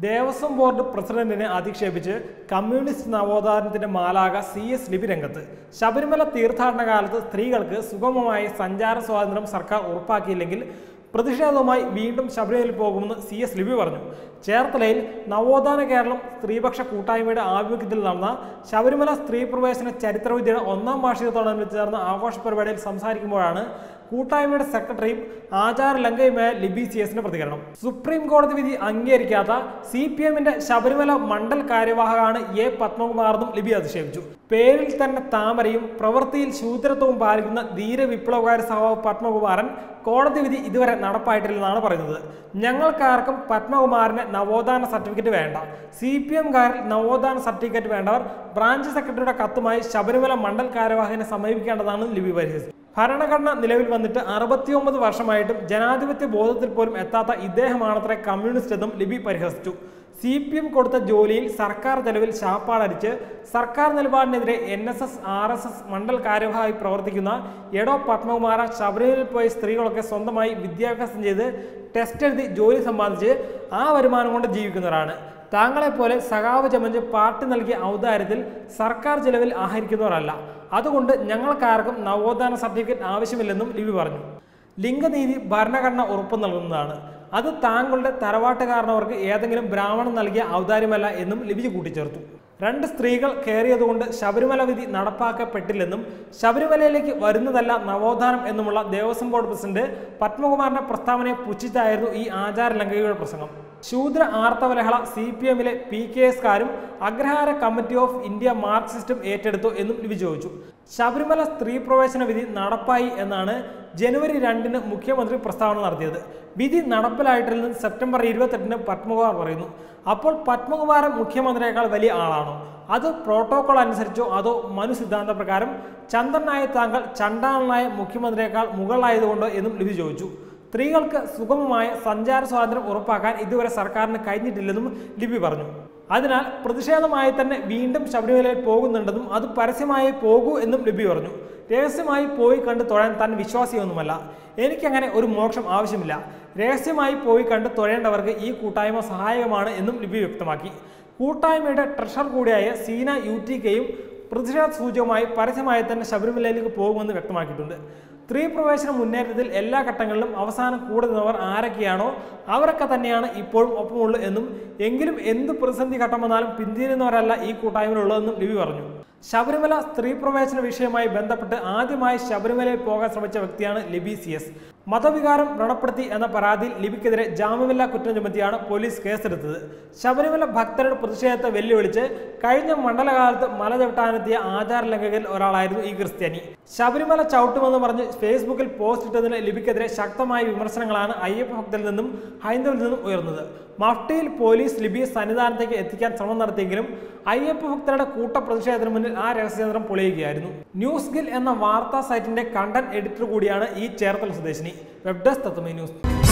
Devaswom board പ്രസിഡന്റിനെ അധിക്ഷേപിച്ച് communist നവോത്ഥാനത്തിന്റെ മാലാക സി എസ് ലിപി രംഗത്ത് ശബരിമല തീർത്ഥാടന കാലത്ത് സ്ത്രീകൾക്ക് സുഗമമായ സഞ്ചാര സ്വാതന്ത്ര്യം സർക്കാർ ഉറപ്പാക്കിയില്ലെങ്കിൽ പ്രതിഷേധവുമായി വീണ്ടും ശബരിമലയിൽ പോകുമെന്ന് സി എസ് ലിബി പറഞ്ഞു ചേർത്തലയിൽ നവോത്ഥാന കേരളം സ്ത്രീപക്ഷ കൂട്ടായ്മയുടെ ആഭിമുഖ്യത്തിൽ നടന്ന ശബരിമല സ്ത്രീ പ്രവേശന ചരിത്രവിദ്യയുടെ ഒന്നാം വാർഷികത്തോടനുബന്ധിച്ച് ചേർന്ന ആഘോഷ പരിപാടിയിൽ സംസാരിക്കുമ്പോഴാണ് കൂട്ടായ്മയുടെ സെക്രട്ടറിയും ആചാര ലംഘയുമായ ലിബി സി എസിന്റെ പ്രതികരണം സുപ്രീം കോടതി വിധി അംഗീകരിക്കാത്ത സി പി എമ്മിന്റെ ശബരിമല മണ്ഡൽ കാര്യവാഹകാണ് എ പത്മകുമാറെന്നും ലിബി അധിക്ഷേപിച്ചു പേരിൽ തന്നെ താമരയും പ്രവൃത്തിയിൽ ശൂദ്രത്വവും പാലിക്കുന്ന ധീര വിപ്ലവകാരി സഹാവ് പത്മകുമാരൻ കോടതി വിധി ഇതുവരെ നടപ്പായിട്ടില്ലെന്നാണ് പറയുന്നത് ഞങ്ങൾക്കാർക്കും പത്മകുമാറിന് നവോത്ഥാന സർട്ടിഫിക്കറ്റ് വേണ്ട സി പി എംകാരിൽ നവോത്ഥാന സർട്ടിഫിക്കറ്റ് വേണ്ടവർ ബ്രാഞ്ച് സെക്രട്ടറിയുടെ കത്തുമായി ശബരിമല മണ്ഡൽ കാര്യവാഹകനെ സമീപിക്കേണ്ടതാണ് ലിബി പരിഹസിച്ചത് ഭരണഘടന നിലവിൽ വന്നിട്ട് അറുപത്തിയൊമ്പത് വർഷമായിട്ടും ജനാധിപത്യ ബോധത്തിൽ പോലും എത്താത്ത ഇദ്ദേഹമാണത്രേ കമ്മ്യൂണിസ്റ്റ് എന്നും ലിബി പരിഹസിച്ചു സി പി എം കൊടുത്ത ജോലിയിൽ സർക്കാർ ചെലവിൽ ശാപ്പാടടിച്ച് സർക്കാർ നിലപാടിനെതിരെ N S S R S S mandal കാര്യവാഹമായി പ്രവർത്തിക്കുന്ന എടോ പത്മകുമാര ശബരിമലയിൽ പോയ സ്ത്രീകളൊക്കെ സ്വന്തമായി വിദ്യാഭ്യാസം ചെയ്ത് ടെസ്റ്റ് എഴുതി ജോലി സമ്പാദിച്ച് ആ വരുമാനം കൊണ്ട് ജീവിക്കുന്നവരാണ് താങ്കളെപ്പോലെ സഖാവ് ചമഞ്ഞ് പാർട്ടി നൽകിയ ഔദാര്യത്തിൽ സർക്കാർ ചെലവിൽ ആഹരിക്കുന്നവരല്ല അതുകൊണ്ട് ഞങ്ങൾക്കാർക്കും നവോത്ഥാന സർട്ടിഫിക്കറ്റ് ആവശ്യമില്ലെന്നും ലിബി പറഞ്ഞു ലിംഗനീതി ഭരണഘടന ഉറപ്പു നൽകുന്നതാണ് അത് താങ്കളുടെ തറവാട്ടുകാരനവർക്ക് ഏതെങ്കിലും ബ്രാഹ്മണൻ നൽകിയ ഔദാര്യമല്ല എന്നും ലിബി കൂട്ടിച്ചേർത്തു രണ്ട് സ്ത്രീകൾ കയറിയതുകൊണ്ട് ശബരിമല വിധി നടപ്പാക്കപ്പെട്ടില്ലെന്നും ശബരിമലയിലേക്ക് വരുന്നതല്ല നവോത്ഥാനം എന്നുമുള്ള ദേവസ്വം ബോർഡ് പ്രസിഡന്റ് പത്മകുമാറിന്റെ പ്രസ്താവനയെ പുച്ഛിച്ചായിരുന്നു ഈ ആചാര ലംഘകയുടെ പ്രസംഗം ശൂദ്ര ആർത്തവലഹള സി പി എമ്മിലെ പി കെ എസ്കാരും അഗ്രഹാര കമ്മിറ്റി ഓഫ് ഇന്ത്യ മാർക്സിസ്റ്റും ഏറ്റെടുത്തു എന്നും ലിബി ചോദിച്ചു ശബരിമല സ്ത്രീ പ്രവേശന വിധി നടപ്പായി എന്നാണ് ജനുവരി രണ്ടിന് മുഖ്യമന്ത്രി പ്രസ്താവന നടത്തിയത് വിധി നടപ്പിലായിട്ടില്ലെന്ന് സെപ്റ്റംബർ ഇരുപത്തെട്ടിന് പത്മകുമാർ പറയുന്നു അപ്പോൾ പത്മകുമാരൻ മുഖ്യമന്ത്രിയേക്കാൾ വലിയ ആളാണോ അത് പ്രോട്ടോകോൾ അനുസരിച്ചോ അതോ മനു സിദ്ധാന്ത പ്രകാരം ചന്ദ്രനായ താങ്കൾ ചണ്ടാളനായ മുഖ്യമന്ത്രിയേക്കാൾ മുകളിലായതുകൊണ്ടോ എന്നും ലിബി ചോദിച്ചു സ്ത്രീകൾക്ക് സുഗമമായ സഞ്ചാര സ്വാതന്ത്ര്യം ഉറപ്പാക്കാൻ ഇതുവരെ സർക്കാരിന് കഴിഞ്ഞിട്ടില്ലെന്നും ലിബി പറഞ്ഞു അതിനാൽ പ്രതിഷേധമായി തന്നെ വീണ്ടും ശബരിമലയിൽ പോകുന്നുണ്ടെന്നും അത് പരസ്യമായി പോകൂ എന്നും ലിബി പറഞ്ഞു രഹസ്യമായി പോയി കണ്ട് തൊഴാൻ താൻ വിശ്വാസിയൊന്നുമല്ല എനിക്കങ്ങനെ ഒരു മോക്ഷം ആവശ്യമില്ല രഹസ്യമായി പോയി കണ്ട് തൊഴേണ്ടവർക്ക് ഈ കൂട്ടായ്മ സഹായകമാണ് എന്നും ലിബി വ്യക്തമാക്കി കൂട്ടായ്മയുടെ ട്രഷറർ കൂടിയായ സീന യു ടി കെയും പ്രതിഷേധ സൂചകമായി പരസ്യമായി തന്നെ ശബരിമലയിലേക്ക് പോകുമെന്ന് വ്യക്തമാക്കിയിട്ടുണ്ട് സ്ത്രീ പ്രവേശന മുന്നേറ്റത്തിൽ എല്ലാ ഘട്ടങ്ങളിലും അവസാനം കൂടെ നിന്നവർ ആരൊക്കെയാണോ അവരൊക്കെ തന്നെയാണ് ഇപ്പോഴും ഒപ്പമുള്ളൂ എന്നും എങ്കിലും എന്ത് പ്രതിസന്ധി ഘട്ടം വന്നാലും പിന്തിരിയുന്നവരല്ല ഈ കൂട്ടായ്മയിലുള്ളതെന്നും ലിബി പറഞ്ഞു ശബരിമല സ്ത്രീ പ്രവേശന വിഷയവുമായി ബന്ധപ്പെട്ട് ആദ്യമായി ശബരിമലയിൽ പോകാൻ ശ്രമിച്ച വ്യക്തിയാണ് ലിബി സി എസ് മതവികാരം വ്രണപ്പെടുത്തി എന്ന പരാതിയിൽ ലിബിക്കെതിരെ ജാമ്യമില്ലാ കുറ്റം ചുമത്തിയാണ് പോലീസ് കേസെടുത്തത് ശബരിമല ഭക്തരുടെ പ്രതിഷേധത്തെ വെല്ലുവിളിച്ച് കഴിഞ്ഞ മണ്ഡലകാലത്ത് മല ചവിട്ടാനെത്തിയ ആചാര ലംഘകരിൽ ഒരാളായിരുന്നു ഈ ക്രിസ്ത്യാനി ശബരിമല ചവിട്ടുമെന്ന് പറഞ്ഞ് ഫേസ്ബുക്കിൽ പോസ്റ്റ് ഇട്ടതിന് ലിബിക്കെതിരെ ശക്തമായ വിമർശനങ്ങളാണ് അയ്യപ്പ ഭക്തരിൽ നിന്നും ഹൈന്ദവിൽ നിന്നും ഉയർന്നത് മഫ്റ്റിയിൽ പോലീസ് ലിബിയെ സന്നിധാനത്തേക്ക് എത്തിക്കാൻ ശ്രമം നടത്തിയെങ്കിലും അയ്യപ്പ ഭക്തരുടെ കൂട്ട പ്രതിഷേധത്തിന് മുന്നിൽ ആ രഹസ്യതന്ത്രം പൊളിയുകയായിരുന്നു ന്യൂസ് ഗിൽ എന്ന വാർത്താ സൈറ്റിന്റെ കണ്ടന്റ് എഡിറ്റർ കൂടിയാണ് ഈ ചേർത്തല സ്വദേശിനി വെബ് ഡെസ്ക് തത്വമേ ന്യൂസ്